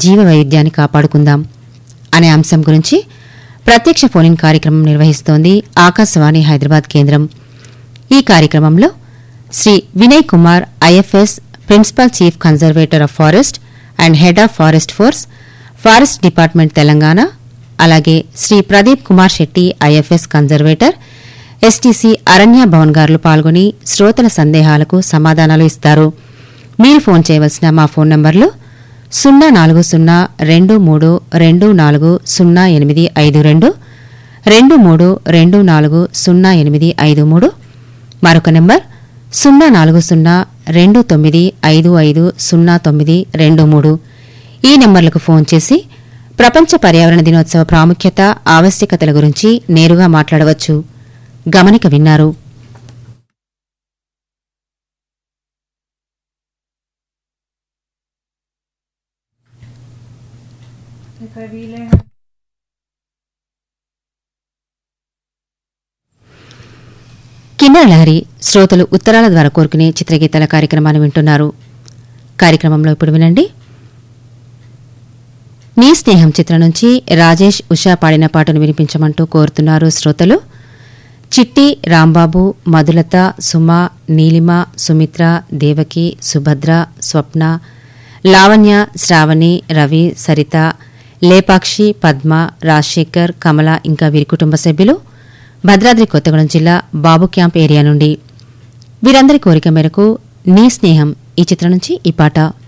జీవ వైవిధ్యాన్ని కాపాడుకుందాం అనే అంశం గురించి ప్రత్యక్ష ఫోన్ కార్యక్రమం నిర్వహిస్తోంది ఆకాశవాణి హైదరాబాద్ కేంద్రం ఈ కార్యక్రమంలో Shri Vinay Kumar IFS principal chief conservator of forest and head of forest force forest department Telangana అలాగే Shri Pradeep Kumar Shetty IFS conservator STC Aranya Bhavan గారులు పాల్గొని శ్రోతల సందేహాలకు సమాధానాలు ఇస్తారు మీరు ఫోన్ చేయవలసిన మా ఫోన్ నంబర్లు సున్నా నాలుగు సున్నా రెండు మూడు రెండు నాలుగు సున్నా ఎనిమిది ఐదు రెండు రెండు మూడు రెండు నాలుగు సున్నా ఎనిమిది ఐదు మూడు మరొక నెంబర్ సున్నా నాలుగు సున్నా రెండు తొమ్మిది ఐదు ఐదు సున్నా తొమ్మిది రెండు మూడు ఈ నెంబర్లకు ఫోన్ చేసి ప్రపంచ పర్యావరణ దినోత్సవ ప్రాముఖ్యత ఆవశ్యకతల గురించి నేరుగా మాట్లాడవచ్చు గమనిక విన్నారు ఇక్కడ వీలైన కిన్నెర లహరి శ్రోతలు ఉత్తరాల ద్వారా కోరుకునే చిత్రగీతాల కార్యక్రమాన్ని వింటున్నారు కార్యక్రమంలో ఇప్పుడు వినండి నీ స్నేహం చిత్రం నుంచి రాజేష్ ఉషా పాడిన పాటను వినిపించమంటూ కోరుతున్నారు శ్రోతలు చిట్టి రాంబాబు మధులత సుమ నీలిమ సుమిత్ర దేవకి సుభద్ర స్వప్న లావణ్య శ్రావణి రవి సరిత లేపాక్షి పద్మ రాజశేఖర్ కమల ఇంకా వీరి కుటుంబ సభ్యులు భద్రాద్రి కొత్తగూడెం జిల్లా బాబు క్యాంప్ ఏరియా నుండి వీరందరి కోరిక మేరకు నీ స్నేహం ఈ చిత్రం నుంచి ఈ పాట